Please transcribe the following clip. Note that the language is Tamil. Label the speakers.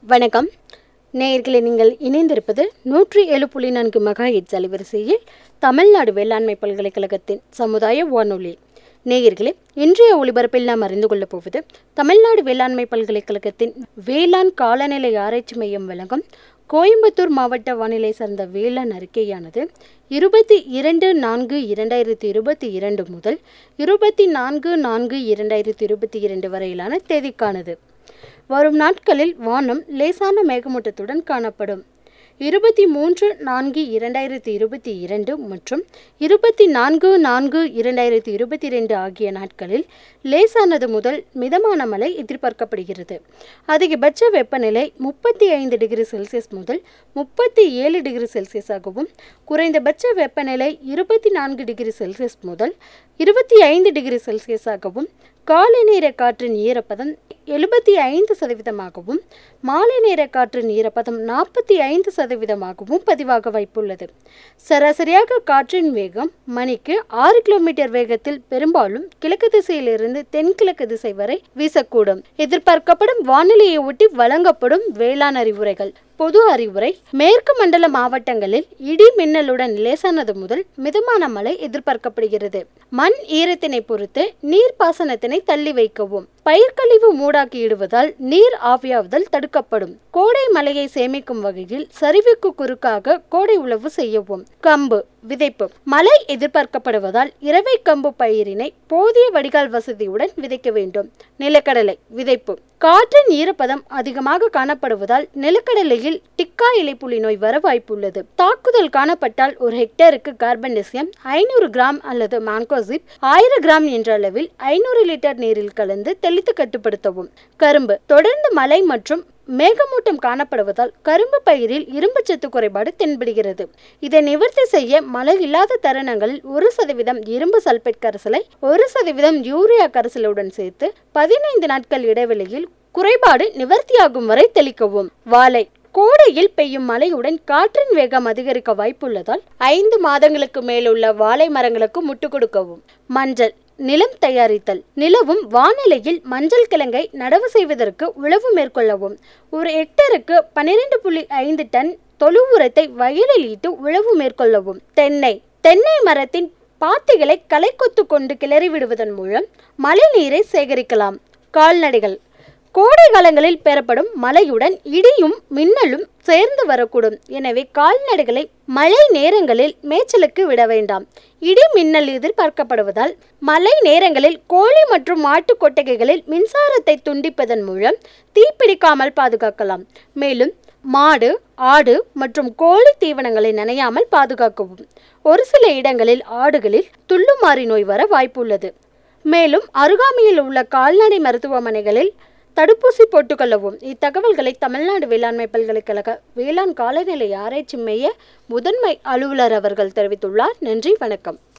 Speaker 1: வணக்கம் நேயர்களே நீங்கள் இணைந்திருப்பது நூற்றி ஏழு புள்ளி நான்கு மெகா ஹெட்ஸ் அலைவரிசையில் தமிழ்நாடு வேளாண்மை பல்கலைக்கழகத்தின் சமுதாய வானொலி நேயர்களே இன்றைய ஒளிபரப்பில் நாம் அறிந்து கொள்ளப் போவது தமிழ்நாடு வேளாண்மை பல்கலைக்கழகத்தின் வேளாண் காலநிலை ஆராய்ச்சி மையம் வழங்கும் கோயம்புத்தூர் மாவட்ட வானிலை சார்ந்த வேளாண் அறிக்கையானது இருபத்தி இரண்டு நான்கு இரண்டாயிரத்தி இருபத்தி இரண்டு முதல் இருபத்தி நான்கு நான்கு இரண்டாயிரத்தி இருபத்தி இரண்டு வரையிலான தேதிக்கானது வரும் நாட்களில் வானம் லேசான மேகமூட்டத்துடன் காணப்படும் இருபத்தி மூன்று நான்கு இரண்டாயிரத்தி இருபத்தி இரண்டு மற்றும் இருபத்தி நான்கு நான்கு இரண்டாயிரத்தி இருபத்தி இரண்டு ஆகிய நாட்களில் லேசானது முதல் மிதமான மழை எதிர்பார்க்கப்படுகிறது அதிகபட்ச வெப்பநிலை முப்பத்தி ஐந்து டிகிரி செல்சியஸ் முதல் முப்பத்தி ஏழு டிகிரி செல்சியஸாகவும் குறைந்தபட்ச வெப்பநிலை இருபத்தி நான்கு டிகிரி செல்சியஸ் முதல் இருபத்தி ஐந்து டிகிரி செல்சியஸாகவும் காலை நேர காற்றின் ஈரப்பதம் எழுபத்தி ஐந்து சதவீதமாகவும் மாலை நேர காற்றின் ஈரப்பதம் நாற்பத்தி ஐந்து சதவீதமாகவும் பதிவாக வாய்ப்புள்ளது சராசரியாக காற்றின் வேகம் மணிக்கு ஆறு கிலோமீட்டர் வேகத்தில் பெரும்பாலும் கிழக்கு திசையிலிருந்து தென்கிழக்கு திசை வரை வீசக்கூடும் எதிர்பார்க்கப்படும் வானிலையை ஒட்டி வழங்கப்படும் வேளாண் அறிவுரைகள் பொது அறிவுரை மேற்கு மண்டல மாவட்டங்களில் இடி மின்னலுடன் லேசானது முதல் மிதமான மழை எதிர்பார்க்கப்படுகிறது மண் ஈரத்தினை பொறுத்து நீர்ப்பாசனத்தினை தள்ளி வைக்கவும் பயிர்க்கழிவு மூடாக்கி இடுவதால் நீர் ஆவியாவதல் தடுக்கப்படும் கோடை மழையை சேமிக்கும் வகையில் சரிவுக்கு குறுக்காக கோடை உழவு செய்யவும் கம்பு விதைப்பு மழை எதிர்பார்க்கப்படுவதால் இரவை கம்பு பயிரினை போதிய வடிகால் வசதியுடன் விதைக்க வேண்டும் நிலக்கடலை விதைப்பு காற்றின் ஈரப்பதம் அதிகமாக காணப்படுவதால் நிலக்கடலையில் டிக்கா இலைப்புலி நோய் வர வாய்ப்புள்ளது தாக்குதல் காணப்பட்டால் ஒரு ஹெக்டேருக்கு கார்பன்டெசியம் ஐநூறு கிராம் அல்லது மான்கோசிப் ஆயிரம் கிராம் என்ற அளவில் ஐநூறு லிட்டர் நீரில் கலந்து தெளித்து கட்டுப்படுத்தவும் கரும்பு தொடர்ந்து மழை மற்றும் மேகமூட்டம் காணப்படுவதால் கரும்பு பயிரில் இரும்புச்சத்து குறைபாடு தென்படுகிறது இதை நிவர்த்தி செய்ய மழை இல்லாத தருணங்களில் ஒரு சதவீதம் இரும்பு சல்பேட் கரைசலை ஒரு சதவீதம் யூரியா கரைசலுடன் சேர்த்து பதினைந்து நாட்கள் இடைவெளியில் குறைபாடு நிவர்த்தியாகும் வரை தெளிக்கவும் வாழை கோடையில் பெய்யும் மழையுடன் காற்றின் வேகம் அதிகரிக்க வாய்ப்புள்ளதால் ஐந்து மாதங்களுக்கு மேலுள்ள வாழை மரங்களுக்கு முட்டு கொடுக்கவும் மஞ்சள் நிலம் தயாரித்தல் நிலவும் வானிலையில் மஞ்சள் கிழங்கை நடவு செய்வதற்கு உழவு மேற்கொள்ளவும் ஒரு ஹெக்டருக்கு பன்னிரெண்டு புள்ளி ஐந்து டன் தொழு உரத்தை வயலில் ஈட்டு உழவு மேற்கொள்ளவும் தென்னை தென்னை மரத்தின் பாத்திகளை களை கொத்து கொண்டு கிளறி விடுவதன் மூலம் மழை நீரை சேகரிக்கலாம் கால்நடைகள் கோடை காலங்களில் பெறப்படும் மழையுடன் இடியும் மின்னலும் சேர்ந்து வரக்கூடும் எனவே கால்நடைகளை மழை நேரங்களில் மேய்ச்சலுக்கு விட வேண்டாம் இடி மின்னல் எதிர்பார்க்கப்படுவதால் மழை நேரங்களில் கோழி மற்றும் மாட்டு கொட்டகைகளில் மின்சாரத்தை துண்டிப்பதன் மூலம் தீப்பிடிக்காமல் பாதுகாக்கலாம் மேலும் மாடு ஆடு மற்றும் கோழி தீவனங்களை நனையாமல் பாதுகாக்கவும் ஒரு சில இடங்களில் ஆடுகளில் துள்ளுமாறி நோய் வர வாய்ப்புள்ளது மேலும் அருகாமையில் உள்ள கால்நடை மருத்துவமனைகளில் தடுப்பூசி போட்டுக்கொள்ளவும் இத்தகவல்களை தமிழ்நாடு வேளாண்மை பல்கலைக்கழக வேளாண் காலநிலை ஆராய்ச்சி மைய முதன்மை அலுவலர் அவர்கள் தெரிவித்துள்ளார் நன்றி வணக்கம்